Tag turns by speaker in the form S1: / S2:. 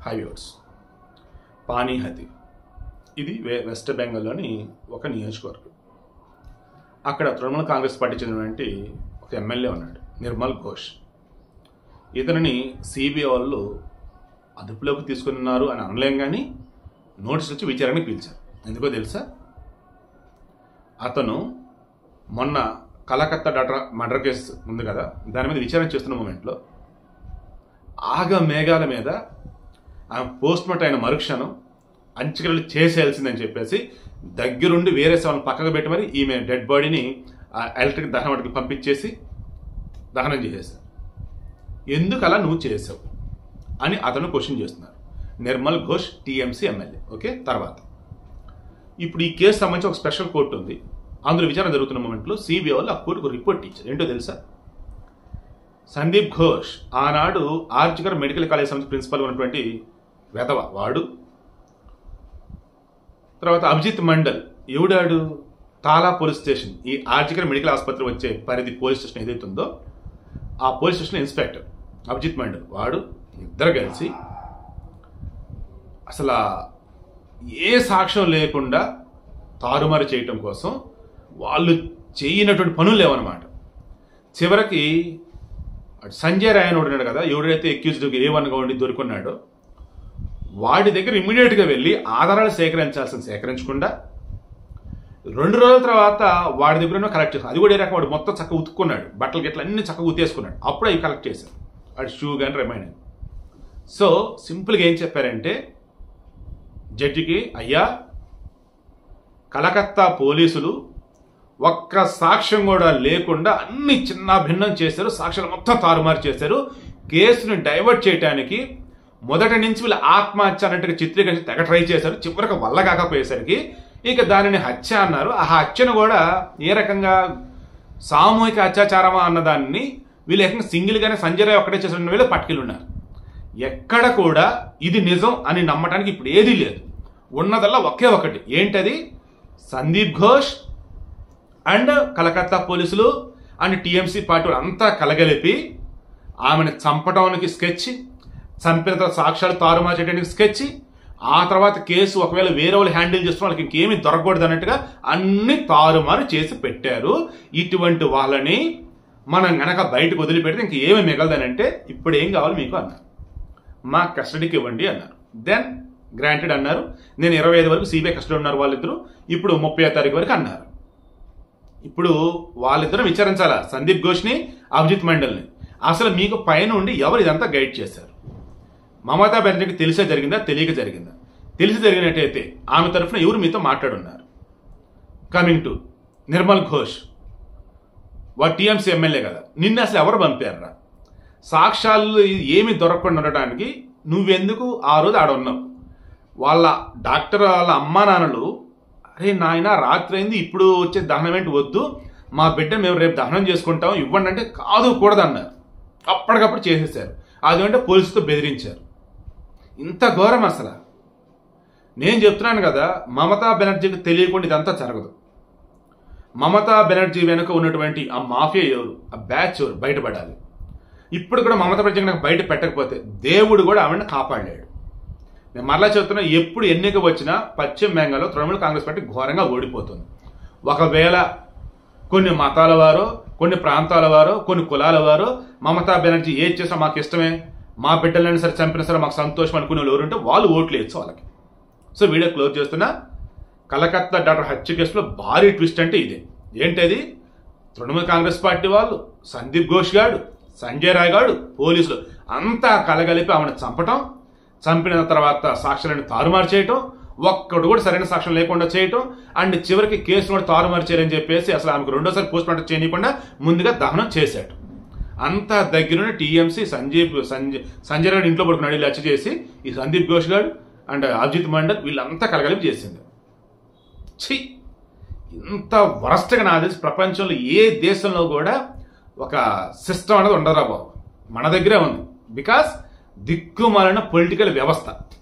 S1: highways పానీహతి ఇది వే west బెంగాల్లోని ఒక నియోజకవర్గం అక్కడ తృణమూల్ కాంగ్రెస్ పార్టీ చెందినటువంటి ఒక ఎమ్మెల్యే ఉన్నాడు నిర్మల్ ఘోష్ ఇతనిని సిబిఐ వాళ్ళు అదుపులోకి తీసుకున్నారు అని అనలేం కానీ నోటీస్ వచ్చి విచారణకి పిలిచారు ఎందుకో తెలుసా అతను మొన్న కలకత్తా డాక్టర్ మర్డర్ కేసు ఉంది కదా దాని మీద విచారణ చేస్తున్న మూమెంట్లో ఆగ మేఘాల మీద ఆ పోస్ట్ మార్టం అయిన మరుక్షణం అంచుకెళ్ళి చేసేయాల్సిందని చెప్పేసి దగ్గరుండి వేరే సేవలను పక్కకు పెట్టి మరి ఈమె డెడ్ బాడీని ఆ ఎలక్ట్రిక్ దహనం వాటికి పంపించేసి దహనం చేసేశారు ఎందుకు అలా నువ్వు చేసావు అని అతను క్వశ్చన్ చేస్తున్నారు Nirmal Ghosh TMC MLA okay తర్వాత ఇప్పుడు ఈ కేసు సంబంధించి ఒక స్పెషల్ కోర్టు ఉంది అందులో విచారణ జరుగుతున్న మూమెంట్లో సిబిఐ వాళ్ళు ఆ కోర్టుకు రిపోర్ట్ ఇచ్చారు ఏంటో తెలుసా సందీప్ ఘోష్ ఆనాడు ఆర్జికర్ మెడికల్ కాలేజ్ సంస్థ ప్రిన్సిపల్ ఉన్నటువంటి వెధవ వాడు తర్వాత అభిజిత్ మండల్ ఎవడాడు తాలా పోలీస్ స్టేషన్ ఈ ఆర్జికర్ మెడికల్ ఆసుపత్రి వచ్చే పరిధి పోలీస్ స్టేషన్ ఏదైతే ఉందో ఆ police station inspector Abhijit Mandal వాడు ఇద్దరు కలిసి అసలు ఏ సాక్ష్యం లేకుండా తారుమారు చేయటం కోసం వాళ్ళు చేయనటువంటి పనులు లేవన్నమాట చివరికి అటు సంజయ్ రాయ్ అని ఒకడు ఉన్నాడు కదా ఎవడైతే ఎక్యూజ్డ్ ఏ వన్గా ఉండి దొరుకున్నాడో వాడి దగ్గర ఇమ్మీడియట్గా వెళ్ళి ఆధారాలు సేకరించాల్సిన సేకరించకుండా రెండు రోజుల తర్వాత వాడి దగ్గర కలెక్ట్ చేశారు అది కూడా ఏ రకం వాడు మొత్తం చక్కగా ఉతుక్కున్నాడు బట్టలు గిట్ల అన్ని చక్కగా ఉతేసుకున్నాడు అప్పుడు అవి కలెక్ట్ చేశారు వాడి షూ కానీ రిమైండ్ సో సింపుల్గా ఏం చెప్పారంటే జడ్జికి అయ్యా కలకత్తా పోలీసులు ఒక్క సాక్ష్యం కూడా లేకుండా అన్ని చిన్న భిన్నం చేశారు సాక్ష్యాలు మొత్తం తారుమారు చేశారు కేసును డైవర్ట్ చేయడానికి మొదటి నుంచి వీళ్ళు ఆత్మహత్య అన్నట్టుగా చిత్రీకరించి తెగ ట్రై చేశారు చివరికి వల్ల కాకపోయేసరికి ఇక దానిని హత్య అన్నారు ఆ హత్యను కూడా ఏ రకంగా సామూహిక అత్యాచారమా అన్న దాన్ని వీళ్ళు ఏకంగా సింగిల్గానే సంజయ్ రాయ్ ఒక్కటే చేసిన వీళ్ళు పట్టుకెళ్ళి ఉన్నారు ఎక్కడ కూడా ఇది నిజం అని నమ్మటానికి ఇప్పుడు ఏదీ లేదు ఉన్నదల్లా ఒకే ఒకటి ఏంటది సందీప్ ఘోష్ అండ్ కలకత్తా పోలీసులు అండ్ టీఎంసీ పార్టీ వాళ్ళు అంతా కలగలిపి ఆమెను చంపడానికి స్కెచ్ చంపిన తర్వాత సాక్ష్యాలు తారుమారు చేయడానికి స్కెచ్ ఆ తర్వాత కేసు ఒకవేళ వేరే వాళ్ళు హ్యాండిల్ చేస్తున్న వాళ్ళకి ఇంకేమీ దొరకకూడదు అన్నట్టుగా అన్ని తారుమారు చేసి పెట్టారు ఇటువంటి వాళ్ళని మనం గనక బయటకు వదిలిపెడితే ఇంక ఏమి మిగలదనంటే ఇప్పుడు ఏం కావాలి మీకు అన్నారు మా కస్టడీకి ఇవ్వండి అన్నారు దెన్ గ్రాంటెడ్ అన్నారు నేను ఇరవై ఐదు వరకు సిబిఐ కస్టడీ ఉన్నారు వాళ్ళిద్దరు ఇప్పుడు ముప్పై తారీఖు వరకు అన్నారు ఇప్పుడు వాళ్ళిద్దరూ విచారించాలా సందీప్ ఘోష్ని అభిజిత్ మండల్ని అసలు మీకు పైన ఉండి ఎవరు ఇదంతా గైడ్ చేశారు మమతా బెనర్జీకి తెలిసే జరిగిందా తెలియక జరిగిందా తెలిసి జరిగినట్టయితే ఆమె తరఫున ఎవరు మీతో మాట్లాడున్నారు కమింగ్ టు నిర్మల్ ఘోష్ వా టీఎంసీ ఎమ్మెల్యే కదా నిన్ను అసలు ఎవరు పంపారా సాక్ష్యాలు ఏమి దొరకకుండా ఉండటానికి నువ్వెందుకు ఆ రోజు ఆడ ఉన్నావు వాళ్ళ డాక్టర్ వాళ్ళ అమ్మా నాన్నలు అరే నాయన రాత్రి అయింది ఇప్పుడు వచ్చే దహనం ఏంటి వద్దు మా బిడ్డ మేము రేపు దహనం చేసుకుంటాం ఇవ్వండి అంటే కాదు కూడదన్నారు అప్పటికప్పుడు చేసేసారు అదేంటే పోలీసుతో బెదిరించారు ఇంత ఘోరం అసలు నేను చెప్తున్నాను కదా మమతా బెనర్జీకి తెలియకుండా ఇదంతా జరగదు మమతా బెనర్జీ వెనుక ఉన్నటువంటి ఆ మాఫియా ఎవరు ఆ బ్యాచ్ ఎవరు బయటపడాలి ఇప్పుడు కూడా మమతా బెనర్జీ కనుక బయట పెట్టకపోతే దేవుడు కూడా ఆవిడని కాపాడలేడు నేను మరలా చెప్తున్నా ఎప్పుడు ఎన్నిక వచ్చినా పశ్చిమ బెంగాల్లో తృణమూల్ కాంగ్రెస్ పార్టీ ఘోరంగా ఓడిపోతుంది ఒకవేళ కొన్ని మతాల వారో కొన్ని ప్రాంతాల వారో కొన్ని కులాల వారో మమతా బెనర్జీ ఏది చేసినా మాకు ఇష్టమే మా బిడ్డలని సరే చంపినా సరే మాకు సంతోషం అనుకునే వాళ్ళు ఎవరుంటే వాళ్ళు ఓట్లు వేయచ్చు వాళ్ళకి సో వీడియో క్లోజ్ చేస్తున్నా కలకత్తా డాక్టర్ హత్య కేసులో భారీ ట్విస్ట్ అంటే ఇదే ఏంటది తృణమూల్ కాంగ్రెస్ పార్టీ వాళ్ళు సందీప్ ఘోష్ గాడు సంజయ్ రాయ్ గాడు పోలీసులు అంతా కలగలిపి ఆమెను చంపటం చంపిన తర్వాత సాక్ష్యాలను తారుమారు చేయటం ఒక్కడు కూడా సరైన సాక్ష్యం లేకుండా చేయటం అండ్ చివరికి కేసును కూడా తారుమారు చేయాలని చెప్పేసి అసలు ఆమెకు రెండోసారి పోస్ట్ మార్టం చేయకుండా ముందుగా దహనం చేశాడు అంతా దగ్గరుండి టీఎంసీ సంజీవ్ సంజయ్ సంజయ్ రాయుడు ఇంట్లో పడుకున్నాడు వీళ్ళు హత్య చేసి ఈ సందీప్ ఘోష్ గారు అండ్ అభిజిత్ మండల్ వీళ్ళంతా కలగలిపి చేసింది ఛీ ఇంత వరస్ట్గా నాకు తెలిసి ప్రపంచంలో ఏ దేశంలో కూడా ఒక సిస్టమ్ అనేది ఉండదురా బాబు మన దగ్గరే ఉంది బికాస్ దిక్కుమాలిన పొలిటికల్ వ్యవస్థ